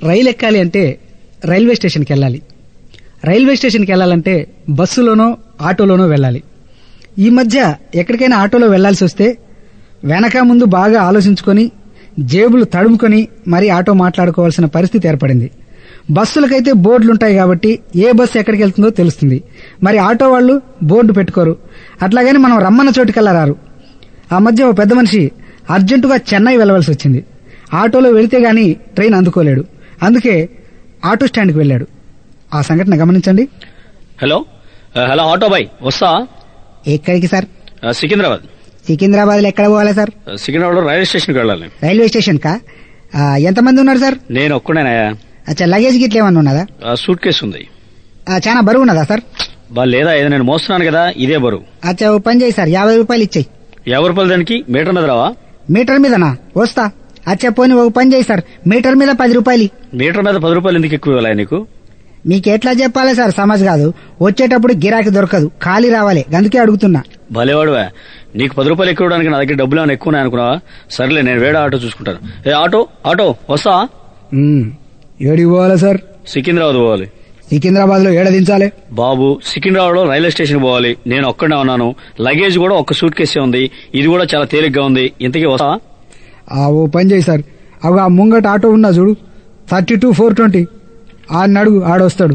రైలు ఎక్కాలి అంటే రైల్వే స్టేషన్కి వెళ్ళాలి రైల్వే స్టేషన్కి వెళ్ళాలంటే బస్సులోనో ఆటోలోనో వెళ్ళాలి ఈ మధ్య ఎక్కడికైనా ఆటోలో వెళ్లాల్సి వస్తే వెనక ముందు బాగా ఆలోచించుకొని జేబులు తడుముకొని మరీ ఆటో మాట్లాడుకోవాల్సిన పరిస్థితి ఏర్పడింది బస్సులకైతే బోర్డులుంటాయి కాబట్టి ఏ బస్సు ఎక్కడికి వెళ్తుందో తెలుస్తుంది మరి ఆటో వాళ్ళు బోర్డు పెట్టుకోరు అట్లాగని మనం రమ్మన్న చోటుకెళ్ళా రారు ఆ మధ్య ఓ పెద్ద మనిషి అర్జెంటుగా చెన్నై వెళ్ళవలసి వచ్చింది ఆటోలో వెళితే గాని ట్రైన్ అందుకోలేడు అందుకే ఆటో స్టాండ్కి వెళ్ళాడు ఆ సంఘటన గమనించండి హలో ఆ, హలో ఆటో బాయ్ వస్తా ఎక్కడికి సార్ ఆ, సికింద్రాబాద్ సికింద్రాబాద్ లో ఎక్కడ పోవాలి సార్ ఆ, సికింద్రాబాద్ రైల్వే స్టేషన్కి వెళ్ళాలి రైల్వే స్టేషన్ కా ఆ, ఎంతమంది ఉన్నారు సార్ నేను ఒక్కడేనాయా అచ్చా లగేజ్ గిట్ల ఏమన్నా ఉన్నదా ఆ, సూట్ కేసు ఉంది ఆ, చాలా బరువు ఉన్నదా సార్ బా లేదా ఏదో నేను మోస్తున్నాను కదా ఇదే బరువు అచ్చా ఓ పని చేయి సార్ యాభై రూపాయలు ఇచ్చేయి ఎవరి రూపాయలు దానికి మీటర్ మీద రావా మీటర్ మీదనా వస్తా అచ్చా పోని ఒక పని చేయి సార్ మీటర్ మీద పది రూపాయలు ఇయ్యి. మీటర్ మీద పది రూపాయలు ఎందుకు ఎక్కువ ఇవ్వాలి నీకు మీకు ఎట్లా చెప్పాలి సార్ సమజ్ కాదు వచ్చేటప్పుడు గిరాకీ దొరకదు ఖాళీ రావాలి అందుకే అడుగుతున్నా భలేవాడువా నీకు పది రూపాయలు ఎక్కువ ఇవ్వడానికి నా దగ్గర డబ్బులు ఏమైనా ఎక్కువ ఉన్నాయి అనుకున్నావా సర్లే నేను వేరే ఆటో చూసుకుంటాను ఏ ఆటో ఆటో వస్తా ఉమ్, ఏడికి పోవాలి సార్ సికింద్రాబాద్ పోవాలి సికింద్రాబాద్ లో ఏడ దించాలి బాబు సికింద్రాబాద్ లో రైల్వే స్టేషన్ పోవాలి నేను ఒక్కడే ఉన్నాను లగేజ్ కూడా ఒక్క సూట్ కేసే ఉంది ఇది కూడా చాలా తేలిగ్గా ఉంది ఇంతకీ వస్తా ఆ ఓ పని చేయి సార్ అవి ఆ ముంగట ఆటో ఉన్నా చూడు థర్టీ టూ ఫోర్ ట్వంటీ ఆ నడుగు ఆడొస్తాడు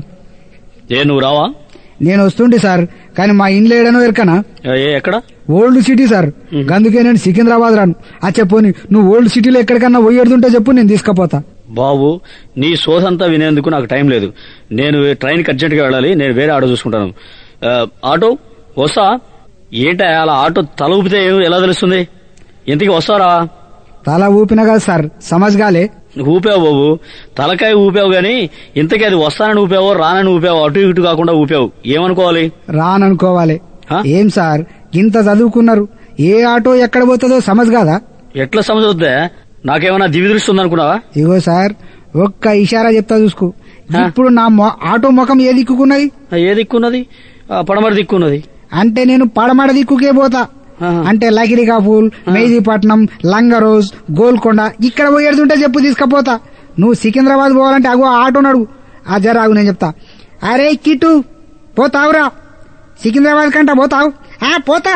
ఏ నువ్వు రావా నేను వస్తుంటే సార్ కానీ మా ఇంట్లో ఏడనో ఎరకనా ఏ ఏ, ఎక్కడ ఓల్డ్ సిటీ సార్ అందుకే నేను సికింద్రాబాద్ రాను ఆ చెప్పు నువ్వు ఓల్డ్ సిటీలో ఎక్కడికన్నా పోయేడుతుంటే చెప్పు నేను తీసుకుపోతా బాబు నీ సోదంతా వినేందుకు నాకు టైం లేదు నేను ట్రైన్కి అర్జెంట్గా వెళ్ళాలి నేను వేరే ఆటో చూసుకుంటాను ఆ, ఆటో వస్తా ఏంటా అలా ఆటో తల ఊపితే ఏ- ఎలా తెలుస్తుంది ఇంతకీ వస్తారా తల ఊపిన కదా సార్ సమజ్ గాలే ఊపావు బాబు తలకాయ ఊపావు గాని ఇంతకీ అది వస్తానని ఊపావో రానని ఊపావు అటు ఇటు కాకుండా ఊపావు ఏమనుకోవాలి రాననుకోవాలి హా? ఏం సార్ ఇంత చదువుకున్నారు ఏ ఆటో ఎక్కడ పోతుందో సమజ్ కాదా ఎట్లా సమజవుద్దా నాకేమైనా దివి దృష్టి ఉందనుకున్నావా ఇగో సార్ ఒక్క ఇషారా చెప్తా చూసుకో హా? ఇప్పుడు నా మొ- ఆటో ముఖం ఏ దిక్కుకున్నది ఆ, ఏ దిక్కున్నది ఆ, పడమర దిక్కున్నది అంటే నేను పడమడ దిక్కుకే పోతా ఆహా. అంటే లగిరికాపూల్ మెహదీపట్నం లంగరోజ్ గోల్కొండ ఇక్కడ పోయేడుతుంటే చెప్పు తీసుకపోతా నువ్వు సికింద్రాబాద్ పోవాలంటే అగో ఆ ఆటో నడుగు ఆ జరాగు నేను చెప్తా అరే కిట్టు పోతావురా సికింద్రాబాద్ కంట పోతావు ఆ పోతా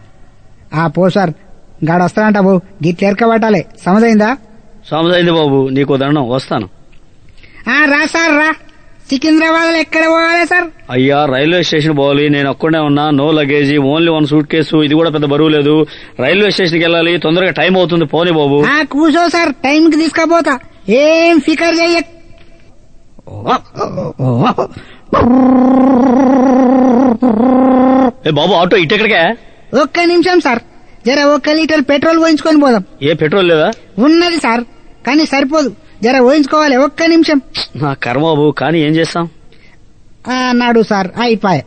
ఆ పో సార్ గాడు వస్తానంట పో గిట్ల ఎరకబట్టాలి సమజైందా సమజైంది బాబు నీకు దండం వస్తాను ఆ రా సార్ రా సికింద్రాబాద్ ఎక్కడ పోవాలి సార్ అయ్యా రైల్వే స్టేషన్ పోవాలి నేను ఒక్కడే ఉన్నా no luggage only one suitcase ఇది కూడా పెద్ద బరువు లేదు రైల్వే స్టేషన్కి వెళ్ళాలి తొందరగా టైం అవుతుంది పోనీ బాబు ఆ కూర్చో సార్ టైంకి తీసుకపోతా ఏం ఫికర్ చెయ్య ఏ బాబు ఆటో ఇటెక్కడికే ఒక్క నిమిషం సార్ జర ఒక్క లీటర్ పెట్రోల్ పోయించుకొని పోదాం ఏ పెట్రోల్ లేదా ఉన్నది సార్ కానీ సరిపోదు జర పోయించుకోవాలి ఒక్క నిమిషం నా కర్మ బాబు కానీ ఏం చేస్తాం ఆ, నాడు సార్ అయిపోయా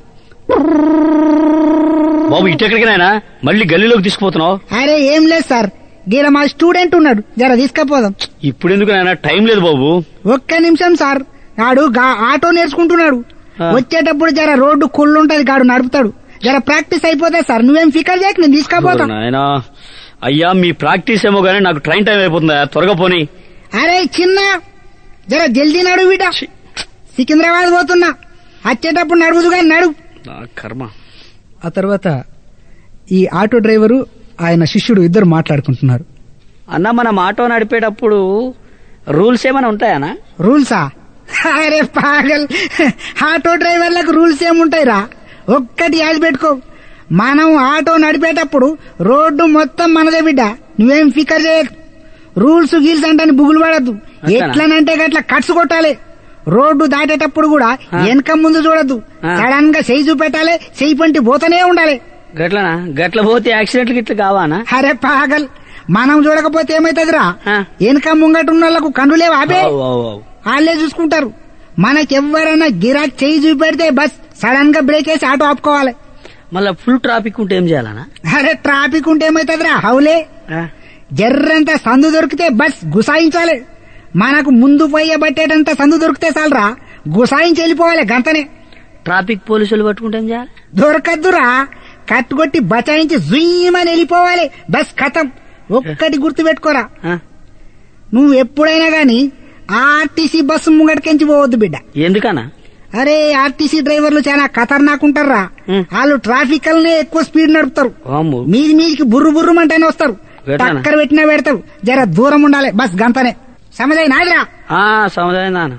బాబు ఇటెక్కడికి నాయనా మళ్ళీ గల్లీలోకి తీసుకుపోతున్నావు అరే ఏం లేదు సార్ గీడ మా స్టూడెంట్ ఉన్నాడు జర తీసుకపోదాం ఇప్పుడు ఎందుకు నాయనా టైం లేదు బాబు ఒక్క నిమిషం సార్ నాడు గా- ఆటో నేర్చుకుంటున్నాడు ఆ. వచ్చేటప్పుడు జర రోడ్డు కుళ్ళుంటది గాడు నడుపుతాడు జర ప్రాక్టీస్ అయిపోతుంది సార్ నువ్వేం ఫికర్ చేయకు నేను తీసుకపోతా నాయనా అయ్యా మీ ప్రాక్టీస్ ఏమో గానీ నాకు ట్రైన్ టైం అయిపోతుందా త్వరగా పోనీ అరే చిన్న జర జల్దీ నడు బిడ్డ ఛీ, సికింద్రాబాద్ పోతున్నా వచ్చేటప్పుడు నడుపుదు కానీ నడు నా కర్మ ఆ తర్వాత ఈ ఆటో డ్రైవరు ఆయన శిష్యుడు ఇద్దరు మాట్లాడుకుంటున్నారు అన్న మనం ఆటో నడిపేటప్పుడు రూల్స్ ఏమైనా ఉంటాయనా రూల్సా అరే పాగల్ ఆటో డ్రైవర్లకు రూల్స్ ఏముంటాయి రా ఒక్కటి యాది పెట్టుకో మనం ఆటో నడిపేటప్పుడు రోడ్డు మొత్తం మనదే బిడ్డ నువ్వేం ఫికర్ చేయకు రూల్స్ గీల్స్ అంటే బుగులు పడద్దు అట్లనా? ఎట్లనంటే గట్ల కట్స్ కొట్టాలి రోడ్డు దాటేటప్పుడు కూడా ఆ. వెనక ముందు చూడద్దు ఆ. సడన్ గా చెయ్యి చూపెట్టాలి చెయ్యి పంటి పోతూనే ఉండాలి గట్లనా గట్ల పోతే యాక్సిడెంట్లు గిట్ల కావానా అరే పాగల్ మనం చూడకపోతే ఏమైతుందిరా ఆ. వెనక ముంగట ఉన్న వాళ్ళకు కండ్లు లేవు అబే అవు, అవు, అవు. వాళ్ళే చూసుకుంటారు మనకెవ్వరైనా గిరాక్ చేయి చూపెడితే బస్ సడన్ గా బ్రేక్ వేసి ఆటో ఆపుకోవాలి మళ్ళా ఫుల్ ట్రాఫిక్ ఉంటే ఏం చేయాలనా అరే ట్రాఫిక్ ఉంటే ఏమైతుందిరా హౌలే జర్రంత సందు దొరికితే బస్ గుసాయించాలి మనకు ముందు పోయబట్టేటంత సందు దొరికితే చాలరా గుసాయించి వెళ్ళిపోవాలి గంతనే ట్రాఫిక్ పోలీసులు పట్టుకుంటే ఏం చేయాలి దొరకద్దురా కట్టుకొట్టి బచాయించి జుయ్యమని వెళ్ళిపోవాలి బస్ కథం ఒక్కటి గుర్తు పెట్టుకోరా ఆ? నువ్వు ఎప్పుడైనా గాని ఆర్టీసీ బస్సు ముంగటికెంచి పోవద్దు బిడ్డ ఎందుకన్నా అరే ఆర్టీసీ డ్రైవర్లు చాలా ఖతర్నాక్ ఉంటారా ఉమ్. వాళ్ళు ట్రాఫిక్ అల్నే ఎక్కువ స్పీడ్ నడుపుతారు వామ్ము మీది మీదికి బుర్రు బుర్రు అంటేనే వస్తారు పెట్టానా? టక్కర పెట్టినా పెడతారు జర దూరం ఉండాలి బస్ గంతనే సమజై నాదిరా ఆ సముదాయం నాన్న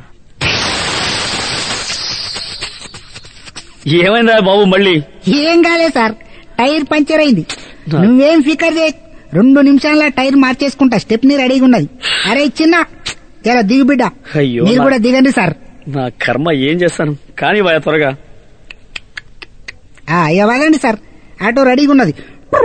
ఏమైందా బాబు మళ్ళీ ఏం కాలే సార్ టైర్ పంచర్ అయింది ఆ. నువ్వేం ఫికర్ చేయ రెండు నిమిషాల టైర్ మార్చేసుకుంటా స్టెప్ ని రెడీగా ఉన్నది అరే చిన్న జర దిగు బిడ్డ అయ్యో మీరు నా- కూడా దిగండి సార్ నా కర్మ ఏం చేస్తాను కానీ భయ త్వరగా ఆ, ఇక వదండి సార్ ఆటో రెడీగా ఉన్నది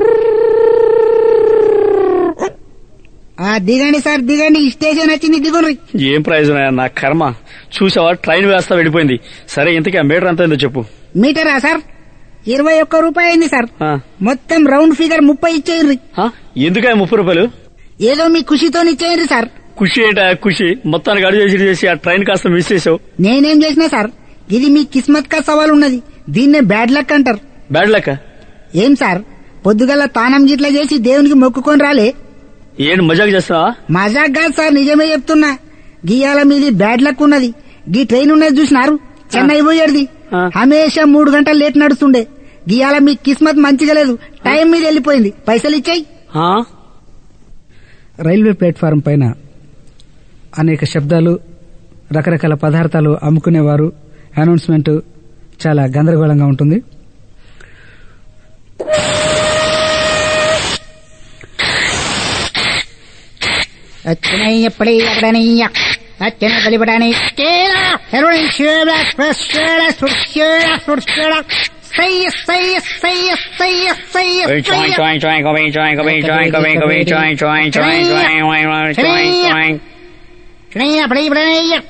ఆ, దిగండి సార్ దిగండి స్టేషన్ వచ్చింది దిగుండ్రి ఏం ప్రయోజనం నా కర్మ చూసావా ట్రైన్ వేస్తా వెళ్ళిపోయింది సరే ఇంతకీ ఆ మీటర్ ఎంత అయిందో చెప్పు మీటరా సార్ ఇరవై ఒక్క రూపాయి అయింది సార్ ఆ, మొత్తం రౌండ్ ఫిగర్ ముప్పై ఇచ్చేయండి ఆ, ఎందుకా ముప్పై రూపాయలు ఏదో మీ ఖుషితో ఇచ్చేయండి సార్ ఖుషి ఏంటా ఖుషి మొత్తానికి అడుగు చేసి చేసి ఆ ట్రైన్ కాస్త మిస్ చేసావు నేనేం చేసినా సార్ ఇది మీ కిస్మత్ కా సవాల్ ఉన్నది దీన్నే బ్యాడ్ లక్ అంటారు బ్యాడ్ లెక్క ఏం సార్ పొద్దుగల తానం గిట్లా చేసి దేవునికి మొక్కుకొని రాలే ఏంటి మజాక్ చేస్తున్నావా మజాక్ కాదు సార్ నిజమే చెప్తున్నా గీయాల మీది బ్యాడ్ లక్ ఉన్నది గీ ట్రైన్ ఉన్నది చూసినారు చెన్నై పోయేది ఆ. హమేషా మూడు గంటలు లేట్ నడుస్తుండే గీయాల మీ కిస్మత్ మంచిగా లేదు టైం మీద వెళ్ళిపోయింది పైసలు ఇచ్చాయి ఆ? రైల్వే ప్లాట్ఫారం పైన అనేక శబ్దాలు రకరకాల పదార్థాలు అమ్ముకునేవారు అనౌన్స్మెంట్ చాలా గందరగోళంగా ఉంటుంది ఎప్పుడే ఎక్కడనయ్య అచ్చన కలిపడని Join, join, join, join, go in, join, go in, join, go in, go in, join, join, join, join, join, join, join.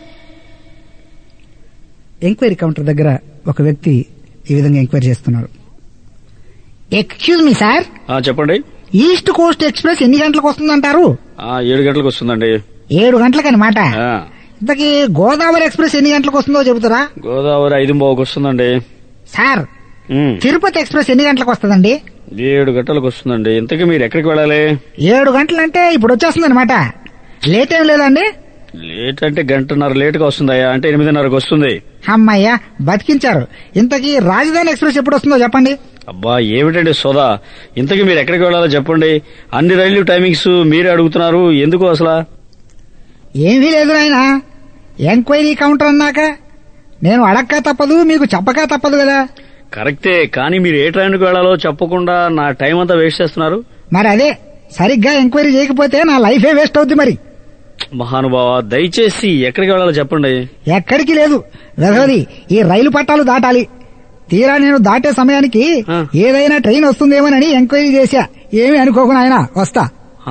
Enquiry counter దగ్గర ఒక వ్యక్తి ఈ విధంగా ఎంక్వైరీ చేస్తున్నాడు ఎక్స్క్యూజ్ మీ సార్ ఆ, చెప్పండి ఈస్ట్ కోస్ట్ ఎక్స్ప్రెస్ ఎన్ని గంటలకు వస్తుందంటారు ఆ, ఏడు గంటలకు వస్తుందండి ఏడు గంటలకు అనమాట ఆ, ఇంతకీ గోదావరి ఎక్స్ప్రెస్ ఎన్ని గంటలకు వస్తుందో చెబుతారా గోదావరి ఐదు బావుకి వస్తుందండి సార్ ఉమ్, తిరుపతి ఎక్స్ప్రెస్ ఎన్ని గంటలకు వస్తుందండి ఏడు గంటలకు వస్తుందండి ఇంతకీ మీరు ఎక్కడికి వెళ్ళాలి ఏడు గంటలంటే ఇప్పుడు వచ్చేస్తుంది అనమాట లేట్ ఏం లేదండి లేట్ అంటే గంటన్నర లేట్గా వస్తుందయ్యా అంటే ఎనిమిదిన్నరకు వస్తుంది అమ్మయ్యా బతికించారు ఇంతకీ రాజధాని ఎక్స్ప్రెస్ ఎప్పుడు వస్తుందో చెప్పండి అబ్బా ఏమిటండి సోదా ఇంతకీ మీరు ఎక్కడికి వెళ్ళాలో చెప్పండి అన్ని రైలు టైమింగ్స్ మీరే అడుగుతున్నారు ఎందుకు అసలు ఏమీ లేదు నాయన ఎంక్వైరీ కౌంటర్ అన్నాక నేను అడక్క తప్పదు మీకు చెప్పక తప్పదు కదా కరెక్టే కానీ మీరు ఏ ట్రైన్కి వెళ్ళాలో చెప్పకుండా నా టైం అంతా వేస్ట్ చేస్తున్నారు మరి అదే సరిగ్గా ఎంక్వైరీ చేయకపోతే నా లైఫే వేస్ట్ అవుద్ది మరి మహానుభావ దయచేసి ఎక్కడికి వెళ్ళాలో చెప్పండి ఎక్కడికి లేదు వెధవది ఈ రైలు పట్టాలు దాటాలి తీరా నేను దాటే సమయానికి ఆ. ఏదైనా ట్రైన్ వస్తుందేమోనని ఎంక్వైరీ చేశా ఏమి అనుకోకు నాయన వస్తా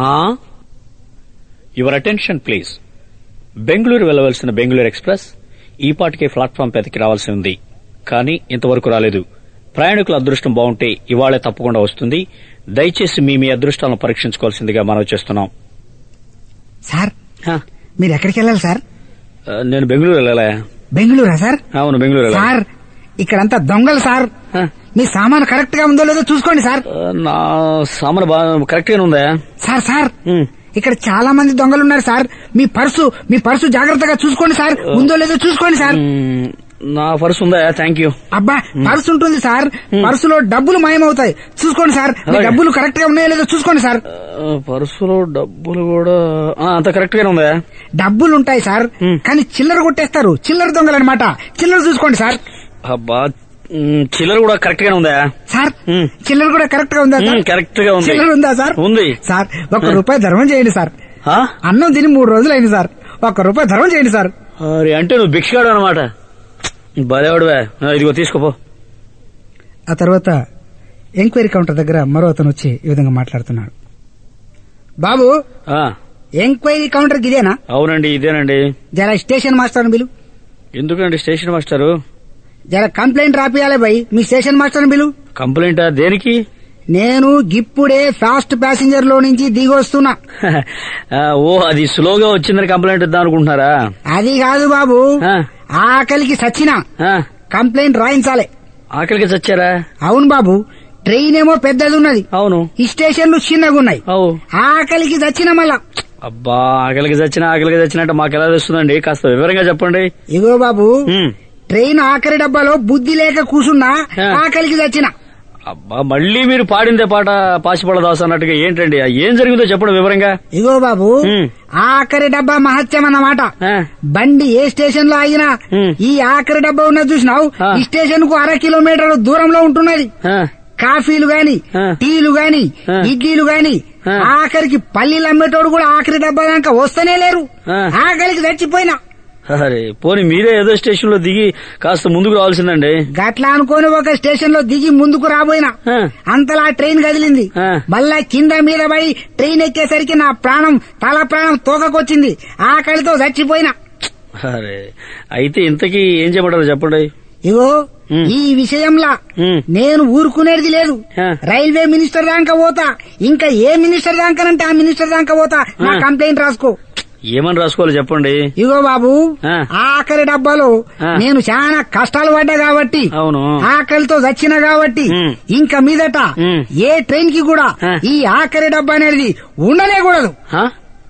యువర్ అటెన్షన్ ప్లీజ్ బెంగళూరు వెళ్ళవలసిన బెంగళూరు ఎక్స్ప్రెస్ ఈ పాటికే ప్లాట్ఫామ్ పెదకి రావాల్సి ఉంది కానీ ఇంతవరకు రాలేదు ప్రయాణికుల అదృష్టం బాగుంటే ఇవాళే తప్పకుండా వస్తుంది దయచేసి మీ మీ అదృష్టాలను పరీక్షించుకోవాల్సిందిగా మనవి చేస్తున్నాం సార్ హ, మీరు ఎక్కడికి వెళ్ళాలి సార్ ఆ, నేను బెంగళూరు వెళ్ళాలా బెంగళూరా సార్ అవును బెంగళూరు వెళ్ళాలి సార్ ఇక్కడంతా దొంగలు సార్ హ, మీ సామాను కరెక్ట్ గా ఉందో లేదో చూసుకోండి సార్ ఆ, నా సామాను బాగా కరెక్ట్ గానే ఉందా సార్ సార్ ఉమ్, ఇక్కడ చాలా మంది దొంగలు ఉన్నారు సార్ మీ పర్సు మీ పర్సు జాగ్రత్తగా చూసుకోండి సార్ ఉందో లేదో చూసుకోండి సార్ ఉమ్, నా పర్సు ఉందా థ్యాంక్ యూ అబ్బా పర్సు ఉంటుంది సార్ పర్సులో డబ్బులు మాయమవుతాయి చూసుకోండి సార్ మీ అలాగే. డబ్బులు కరెక్ట్ గా ఉన్నాయో లేదో చూసుకోండి సార్ ఆ, పర్సులో డబ్బులు కూడా ఆ, అంత కరెక్ట్ గానే ఉందా డబ్బులు ఉంటాయి సార్ మ్. కానీ చిల్లర కొట్టేస్తారు చిల్లర దొంగలు అనమాట చిల్లర చూసుకోండి సార్ అబ్బా ఉమ్, చిల్లర కూడా కరెక్ట్ గానే ఉందా సార్ మ్. చిల్లర కూడా కరెక్ట్ గా ఉందా సార్ ఉమ్, కరెక్ట్ గా ఉంది చిల్లర ఉందా సార్ ఉంది సార్ ఒక్క రూపాయి ధర్మం చేయండి సార్ ఆ? అన్నం తిని మూడు రోజులు అయింది సార్ ఒక్క రూపాయి ధర్మం చేయండి సార్ అరే, అంటే నువ్వు భిక్షగాడు అనమాట భలేవాడువే ఆ, ఇదిగో తీసుకోపో ఆ తర్వాత ఎంక్వైరీ కౌంటర్ దగ్గర మరో అతను వచ్చి ఈ విధంగా మాట్లాడుతున్నాడు బాబు ఆ, ఎంక్వైరీ కౌంటర్ ఇదేనా అవునండి ఇదేనండి జర స్టేషన్ మాస్టర్ బిలు ఎందుకండి స్టేషన్ మాస్టరు జర కంప్లైంట్ రాపియాలి బై మీ స్టేషన్ మాస్టర్ బిలు కంప్లైంటా దేనికి నేను గిప్పుడే ఫాస్ట్ ప్యాసింజర్ లో నుంచి దిగి వస్తున్నా ఆ, ఓ అది స్లోగా వచ్చిందని కంప్లైంట్ ఇద్దాం అనుకుంటున్నారా అది కాదు బాబు ఆ, ఆకలికి సచ్చినా ఆ, కంప్లైంట్ రాయించాలి ఆకలికి చచ్చారా అవును బాబు ట్రైన్ ఏమో పెద్దది ఉన్నది అవును ఈ స్టేషన్లు చిన్నగా ఉన్నాయి అవు ఆకలికి చచ్చిన మళ్ళా అబ్బా ఆకలికి చచ్చిన ఆకలికి చచ్చినట్టు మాకు ఎలా తెలుస్తుందండి కాస్త వివరంగా చెప్పండి ఇగో బాబు ఉమ్. ట్రైన్ ఆఖరి డబ్బాలో బుద్ధి లేక కూసున్నా ఆ. ఆకలికి చచ్చిన అబ్బా మళ్ళీ మీరు పాడిందే పాట పాసిపడ దాస్ అన్నట్టుగా ఏంటండి ఆ ఏం జరిగిందో చెప్పండి వివరంగా ఇగో బాబు ఉమ్. ఆఖరి డబ్బా మహత్యం అన్నమాట ఆ, బండి ఏ స్టేషన్ లో ఆగినా ఉమ్. ఈ ఆఖరి డబ్బా ఉన్నది చూసినావు ఆ. ఈ స్టేషన్ కు అర కిలోమీటర్ దూరంలో ఉంటున్నది ఆ, కాఫీలు గాని ఆ. టీలు గాని ఆ. ఇడ్లీలు గాని ఆ. ఆఖరికి పల్లీలు అమ్మేటోడు కూడా ఆఖరి డబ్బా దాకా వస్తనే లేరు ఆ. ఆకలికి చచ్చిపోయినా అరే పోనీ మీరే ఏదో స్టేషన్ లో దిగి కాస్త ముందుకు రావాల్సిందండి గట్లా అనుకోని ఒక స్టేషన్ లో దిగి ముందుకు రాబోయినా ఆ, అంతలా ట్రైన్ కదిలింది ఆ. మళ్ళా కింద మీద పడి ట్రైన్ ఎక్కేసరికి నా ప్రాణం తల ప్రాణం తోకకొచ్చింది ఆకలితో చచ్చిపోయినా అరే అయితే ఇంతకీ ఏం చెప్పంటారు చెప్పండి ఇగో ఉమ్. ఈ విషయంలా ఉమ్, నేను ఊరుకునేది లేదు ఆ. రైల్వే మినిస్టర్ దాకా పోతా ఇంకా ఏ మినిస్టర్ దాకానంటే ఆ మినిస్టర్ దాకా పోతా నా ఆ. కంప్లైంట్ రాసుకో ఏమని రాసుకోవాలి చెప్పండి ఇగో బాబు ఆ. ఆఖరి డబ్బాలో ఆ. నేను చాలా కష్టాలు పడ్డా కాబట్టి అవును ఆకలితో చచ్చిన కాబట్టి ఉమ్. ఇంకా మీదట ఉమ్. ఏ ట్రైన్ కి కూడా ఆ. ఈ ఆఖరి డబ్బా అనేది ఉండలేకూడదు ఆ?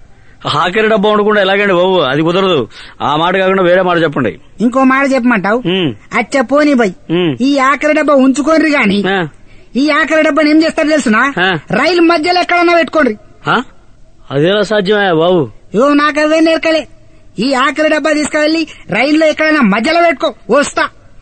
ఆఖరి డబ్బా ఉండకుండా ఎలాగండి బాబు అది కుదరదు ఆ మాట కాకుండా వేరే మాట చెప్పండి ఇంకో మాట చెప్పమంటావు ఉమ్, అచ్చ పోని బై ఉమ్, ఈ ఆఖరి డబ్బా ఉంచుకోండి గాని ఆ, ఈ ఆఖరి డబ్బాని ఏం చేస్తారు తెలుసునా ఆ. రైలు మధ్యలో ఎక్కడన్నా పెట్టుకోండి ఆ? అదేలా సాధ్యమే బాబు ఇగో నాకు అవే నేర్కలే ఈ ఆఖరి డబ్బా తీసుకెళ్లి రైల్లో ఎక్కడైనా మధ్యలో పెట్టుకో వస్తా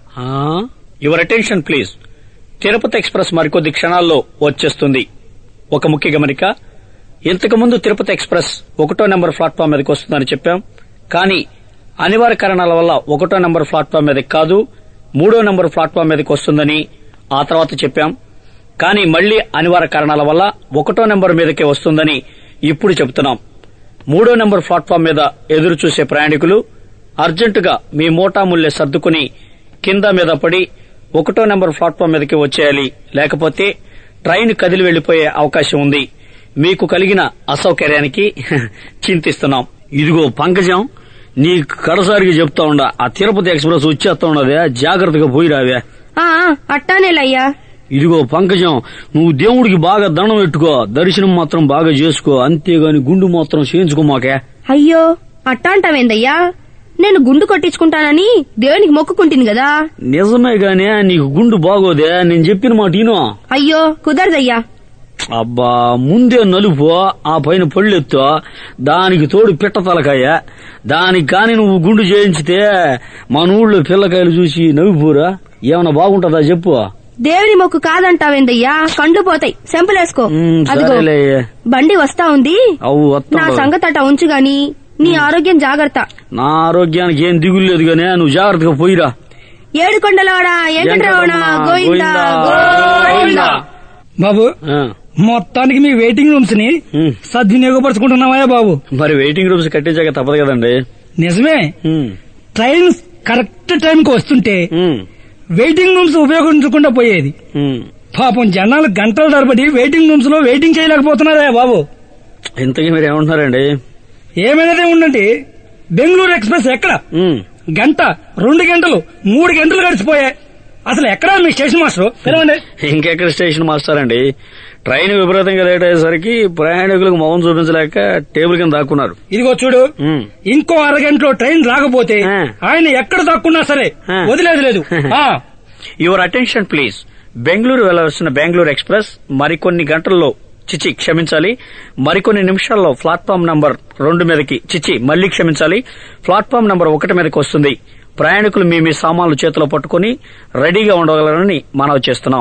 your attention please Tirupati express మరికొద్ది క్షణాల్లో వచ్చేస్తుంది ఒక ముఖ్య గమనిక ఇంతకు ముందు తిరుపతి ఎక్స్ప్రెస్ ఒకటో నెంబర్ ప్లాట్ఫామ్ మీదకి వస్తుందని చెప్పాం కానీ అనివార్య కారణాల వల్ల ఒకటో నెంబర్ ప్లాట్ఫామ్ మీదకి కాదు మూడో నెంబర్ ప్లాట్ఫామ్ మీదకి వస్తుందని ఆ తర్వాత చెప్పాం కానీ మళ్లీ అనివార్య కారణాల వల్ల ఒకటో నెంబర్ మీదకే వస్తుందని ఇప్పుడు చెబుతున్నాం మూడో నెంబర్ ప్లాట్ఫామ్ మీద ఎదురు చూసే ప్రయాణికులు అర్జెంటుగా మీ మోటాముల్లె సర్దుకుని కింద మీద పడి ఒకటో నెంబర్ ప్లాట్ఫామ్ మీదకి వచ్చేయాలి లేకపోతే ట్రైన్ కదిలి వెళ్లిపోయే అవకాశం ఉంది మీకు కలిగిన అసౌకర్యానికి చింతిస్తున్నాం ఇదిగో పంకజం నీ కడసారికి చెప్తా ఉండ ఆ తిరుపతి ఎక్స్ప్రెస్ వచ్చేస్తా ఉండదే జాగ్రత్తగా పోయి రావే ఆ అట్టానేలయ్యా ఇదిగో పంకజం నువ్వు దేవుడికి బాగా దండం పెట్టుకో దర్శనం మాత్రం బాగా చేసుకో అంతేగాని గుండు మాత్రం చేయించుకోమాకే అయ్యో అట్టా అంటావేందయ్యా నేను గుండు కొట్టించుకుంటానని దేవునికి మొక్కుకుంటుంది కదా నిజమే గానే నీకు గుండు బాగోదే నేను చెప్పిన మాట ఈను అయ్యో కుదరదయ్యా అబ్బా ముందే నలుపు ఆ పైన పళ్ళెత్తు దానికి తోడు పిట్ట తలకాయ దానికి కాని నువ్వు గుండు చేయించితే మన ఊళ్ళో పిల్లకాయలు చూసి నవ్విపోరా ఏమన్నా బాగుంటుందా చెప్పు దేవుని మొక్కు కాదంటావేందయ్యా కండ్లు పోతాయి సెంపలేసుకో ఉమ్, అదిగో సరేలే బండి వస్తా ఉంది అవు నా వస్తా సంగతి అట్ట ఉంచు గాని నీ ఆరోగ్యం జాగ్రత్త నా ఆరోగ్యానికి ఏం దిగులు లేదు గానే నువ్వు జాగ్రత్తగా పోయిరా ఏడు కొండలవాడ వెంకటరమణ వెంకటరమణ, గోవిందా గోవిందా, గోవిందా బాబు ఆ, మొత్తానికి మీ వెయిటింగ్ రూమ్స్ ని ఉమ్. సద్వినియోగపరచుకుంటున్నావా బాబు మరి వెయిటింగ్ రూమ్స్ కట్టించాక తప్పదు కదండి నిజమే ఉమ్, ట్రైన్ కరెక్ట్ టైం కి వస్తుంటే ఉమ్, వెయిటింగ్ రూమ్స్ ఉపయోగించకుండా పోయేది ఉమ్. పాపం జనాలు గంటల తరబడి వెయిటింగ్ రూమ్స్ లో వెయిటింగ్ చేయలేకపోతున్నారా బాబు ఇంతకీ మీరు ఏమంటున్నారండి ఏమైనదే ఉండండి బెంగళూరు ఎక్స్ప్రెస్ ఎక్కడ ఉమ్. గంట రెండు గంటలు మూడు గంటలు గడిచిపోయాయి అసలు ఎక్కడ మీ స్టేషన్ మాస్టర్ తెలవండి ఇంకెక్కడ స్టేషన్ మాస్టర్ అండి ట్రైన్ విపరీతంగా లేట్ అయ్యేసరికి ప్రయాణికులకు మొహం చూపించలేక టేబుల్ కింద దాక్కున్నారు ఇదిగో చూడు ఉమ్. ఇంకో అరగంటలో ట్రైన్ రాకపోతే ఆ. ఆయన ఎక్కడ దాక్కున్నా సరే ఆ. వదిలేదు లేదు ఆ. యువర్ అటెన్షన్ ప్లీజ్ బెంగళూరు వెళ్లవలసిన బెంగళూరు ఎక్స్ప్రెస్ మరికొన్ని గంటల్లో చిచి క్షమించాలి మరికొన్ని నిమిషాల్లో ప్లాట్ఫామ్ నంబర్ రెండు మీదకి చిచి మళ్లీ క్షమించాలి ప్లాట్ఫామ్ నంబర్ ఒకటి మీదకి వస్తుంది ప్రయాణికులు మీ మీ సామాన్లు చేతిలో పట్టుకుని రెడీగా ఉండగలరని మనవి చేస్తున్నాం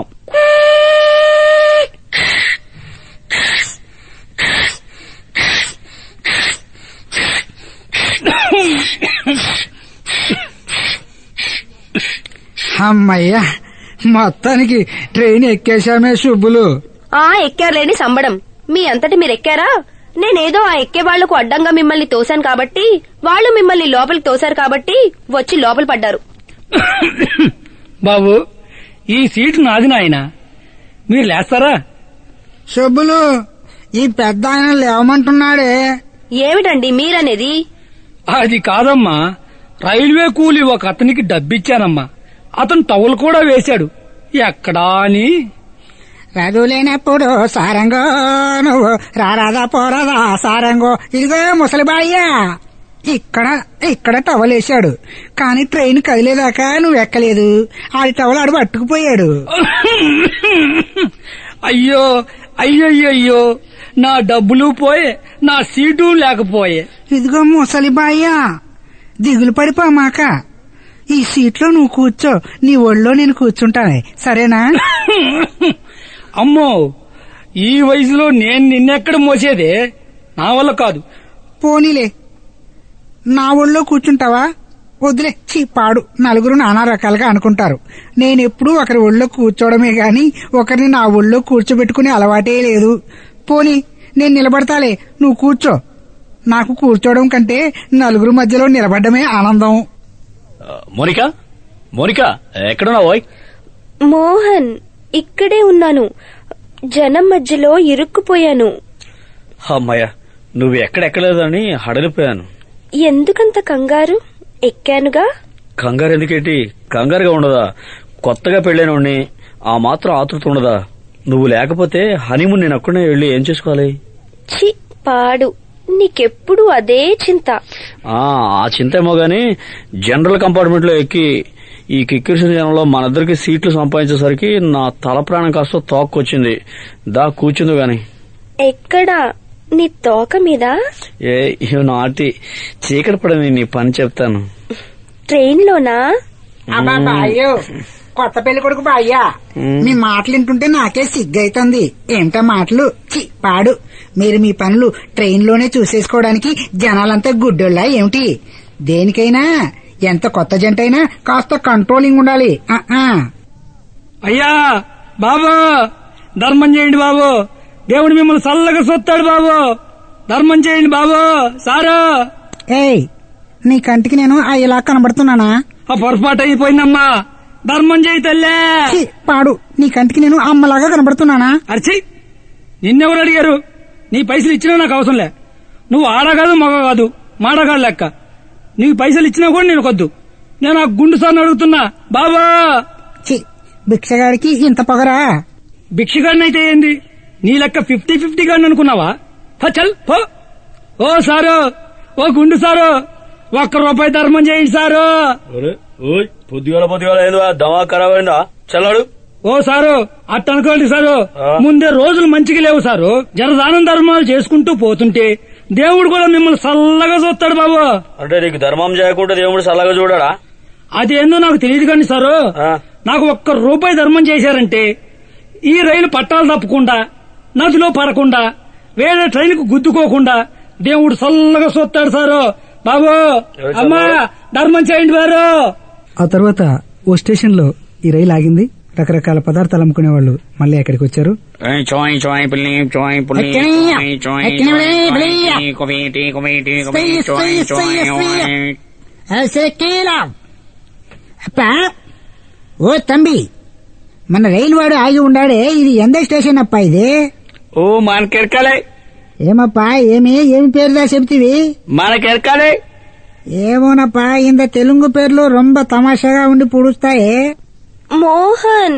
అమ్మయ్యా మొత్తానికి ట్రైన్ ఎక్కేశామే శుభులు ఆ ఎక్కారులేని సంబడం మీ అంతటి మీరు ఎక్కారా నేనేదో ఆ ఎక్కే వాళ్లకు అడ్డంగా మిమ్మల్ని తోశాను కాబట్టి వాళ్ళు మిమ్మల్ని లోపలికి తోశారు కాబట్టి వచ్చి లోపల పడ్డారు బాబు ఈ సీటు నాది నాయన మీరు లేస్తారా శుభులు ఈ పెద్ద ఆయన లేవమంటున్నాడే ఏమిటండి మీరనేది అది కాదమ్మా రైల్వే కూలి ఒక అతనికి డబ్బిచ్చానమ్మా అతను టవల్ కూడా వేశాడు ఎక్కడా అని చదువులేనప్పుడు సారంగో నువ్వు రారాదా పోరాదా సారంగో ఇదిగో ముసలిబాయ్యా ఇక్కడ ఇక్కడ టవలేశాడు కానీ ట్రైన్ కదిలేదాకా నువ్వు ఎక్కలేదు ఆడి టవల్ ఆడు పట్టుకుపోయాడు అయ్యో అయ్యయ్యో నా డబ్బులు పోయే నా సీటు లేకపోయే ఇదిగో ముసలిబాయ్యా దిగులు పడిపోమాక ఈ సీట్లో నువ్వు కూర్చో నీ ఒళ్ళో నేను కూర్చుంటానే సరేనా అమ్మో ఈ వయసులో నేను నిన్నెక్కడ మోసేదే నా వల్ల కాదు పోనీలే నా ఒళ్ళో కూర్చుంటావా వదిలే చీ పాడు నలుగురు నానా రకాలుగా అనుకుంటారు నేనెప్పుడూ ఒకరి ఒళ్ళో కూర్చోవడమే గాని ఒకరిని నా ఒళ్ళో కూర్చోబెట్టుకునే అలవాటే లేదు పోనీ నేను నిలబడతాలే నువ్వు కూర్చో నాకు కూర్చోవడం కంటే నలుగురు మధ్యలో నిలబడమే ఆనందం ఆ, మోనికా మోనికా ఎక్కడున్నావు ఓయ్? మోహన్ ఇక్కడే ఉన్నాను జనం మధ్యలో ఇరుక్కుపోయాను అమ్మాయ్యా నువ్వు ఎక్కడెక్కలేదని హడలిపోయాను ఎందుకంత కంగారు ఎక్కానుగా కంగారు ఎందుకేంటి కంగారుగా ఉండదా కొత్తగా పెళ్ళైనోడిని ఆ మాత్రం ఆతృత ఉండదా నువ్వు లేకపోతే హనీమూన్ నేను అక్కడనే వెళ్ళి ఏం చేసుకోవాలి చి పాడు నీకెప్పుడు అదే చింత ఆ ఆ చింత ఏమో గాని జనరల్ కంపార్ట్మెంట్ లో ఎక్కి ఈ కిక్కిరిసిన జనంలో మనిద్దరికి సీట్లు సంపాదించేసరికి నా తల ప్రాణం కాస్త తోక్కొచ్చింది దా కూర్చుంది గాని ఎక్కడా నీ తోక మీద ఏ ఇవి నాటి చీకటి పడని నీ పని చెప్తాను ట్రైన్లోనా అబ్బా అయ్యో కొత్త పెళ్లి కొడుకు బాయ్యా మీ మాటలు వింటుంటే నాకే సిగ్గైతుంది ఏమిటా మాటలు చి పాడు మీరు మీ పనులు ట్రైన్ లోనే చూసేసుకోవడానికి జనాలంతా గుడ్డోళ్ళ ఏమిటి దేనికైనా ఎంత కొత్త జంట అయినా కాస్త కంట్రోలింగ్ ఉండాలి ఆ, ఆ. అయ్యా బాబు ధర్మం చేయండి బాబు దేవుడు మిమ్మల్ని చల్లగా సొత్తాడు బాబు ధర్మం చేయండి బాబు సారు ఏయ్ నీ కంటికి నేను ఆ ఇలా కనబడుతున్నానా ఆ పొరపాటు అయిపోయిందమ్మా ధర్మం చేయి తల్లే చి పాడు నీ కంటికి నేను అమ్మలాగా కనబడుతున్నానా అరిచి నిన్నెవరు అడిగారు నీ పైసలు ఇచ్చినా నాకు అవసరం లే నువ్వు ఆడ కాదు మగ కాదు మాడగాడు లెక్క నీకు పైసలు ఇచ్చినా కూడా నేను కొద్దు నేను ఆ గుండు సార్ని అడుగుతున్నా బాబా చి భిక్షగాడికి ఇంత పొగరా భిక్షగాడినైతే ఏంది నీ లెక్క ఫిఫ్టీ ఫిఫ్టీ గాడిని అనుకున్నావా హ, చల్ పో ఓ సారు ఓ గుండు సారు ఒక్క రూపాయి ధర్మం చేయండి సారు పొద్దుగాల పొద్దుగాల ఏందో దమా ఖరాబ్ అయిందా చల్లాడు ఓ సారు అట్ట అనుకోండి సారు ఆ. ముందే రోజులు మంచిగా లేవు సారు జరదానం ధర్మాలు చేసుకుంటూ పోతుంటే దేవుడు కూడా మిమ్మల్ని చల్లగా చూస్తాడు బాబు అంటే నీకు ధర్మం చేయకుండా దేవుడు సల్లగా చూడడా అదేందో నాకు తెలియదు కానీ సారు ఆ. నాకు ఒక్క రూపాయి ధర్మం చేశారంటే ఈ రైలు పట్టాలు తప్పకుండా నదిలో పడకుండా వేరే ట్రైన్కు గుద్దుకోకుండా దేవుడు చల్లగా చూస్తాడు సారు బాబు ఎవరు అమ్మా ధర్మం చేయండి వారు ఆ తర్వాత ఓ స్టేషన్ లో ఈ రైలు ఆగింది రకరకాల పదార్థాలు అమ్ముకునే వాళ్ళు మళ్ళీ అక్కడికి వచ్చారు చాయ్ చాయ్ పిల్లి చాయ్ పుల్లి ఎక్కనయ్యా? చాయ్ చాయ్ ఎక్కనివ్వలే, బిలియ్యా. Coffee tea coffee tea space, చాయ్ స్పేస్, చాయ్ స్పేస్, స్పేస్. అప్పా ఓ తంబి మన రైలు వాడు ఆగి ఉండాడే ఇది ఎంత స్టేషన్ అప్పా ఇది ఓ మనకెరకాలే ఏమప్పా ఏమి ఏమి పేరుదా చెప్తివి మనకెరకాలే ఏమోనప్పా ఇంత తెలుగు పేర్లు రొంబ తమాషాగా ఉండి పుడుస్తాయే మోహన్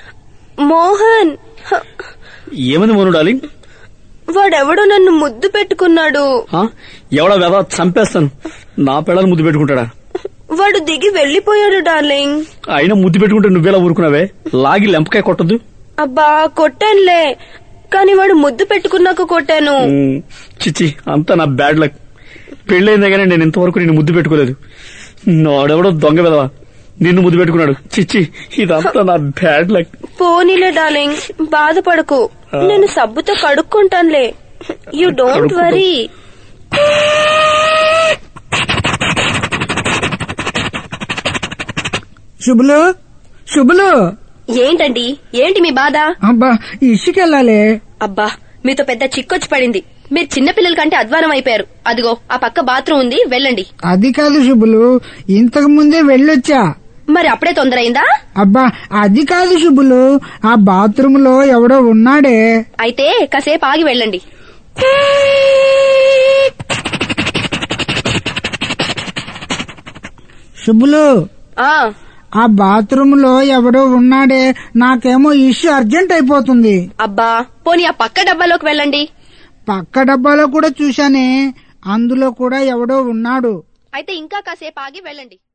మోహన్ హ, ఏమంది మోను డార్లింగ్ వాడెవడో నన్ను ముద్దు పెట్టుకున్నాడు ఆ? ఎవడో వెద చంపేస్తాను నా పిల్లలు ముద్దు పెట్టుకుంటాడా వాడు దిగి వెళ్లిపోయాడు డార్లింగ్ అయినా ముద్దు పెట్టుకుంటే నువ్వెలా ఊరుకున్నావే లాగి లెంపకాయ కొట్టద్దు అబ్బా కొట్టానులే కాని వాడు ముద్దు పెట్టుకున్నాక కొట్టాను చిచ్చి అంతా నా బ్యాడ్ లక్ పెళ్ళైందే కానీ నేను ఇంతవరకు నిన్ను ముద్దు పెట్టుకోలేదు నాడెవడో దొంగ వెదవా నిన్ను ముద్దు పెట్టుకున్నాడు చిచ్చి ఇదంతా నా బ్యాడ్ లక్ పోనీలే డార్లింగ్ బాధపడకు ఆ. నేను సబ్బుతో కడుక్కుంటానులే యు డోంట్ కడుక్కుంటావు. వరీ శుభులు శుభులు ఏంటండి ఏంటి మీ బాధ అబ్బా ఇసుకెళ్ళాలి అబ్బా మీతో పెద్ద చిక్కొచ్చి పడింది మీరు చిన్న పిల్లల కంటే అధ్వానం అయిపోయారు అదిగో ఆ పక్క బాత్రూమ్ ఉంది వెళ్ళండి అది కాదు శుభులు ఇంతకు ముందే వెళ్ళొచ్చా మరి అప్పుడే తొందర అయిందా అబ్బా అది కాదు శుభులు ఆ బాత్రూమ్ లో ఎవడో ఉన్నాడే అయితే కాసేపు ఆగి వెళ్ళండి శుభులు ఆ ఆ బాత్రూమ్ లో ఎవడో ఉన్నాడే నాకేమో ఇష్యూ అర్జెంట్ అయిపోతుంది అబ్బా పోనీ ఆ పక్క డబ్బాలోకి వెళ్ళండి పక్క డబ్బాలో కూడా చూశానే అందులో కూడా ఎవడో ఉన్నాడు అయితే ఇంకా కాసేపు ఆగి వెళ్ళండి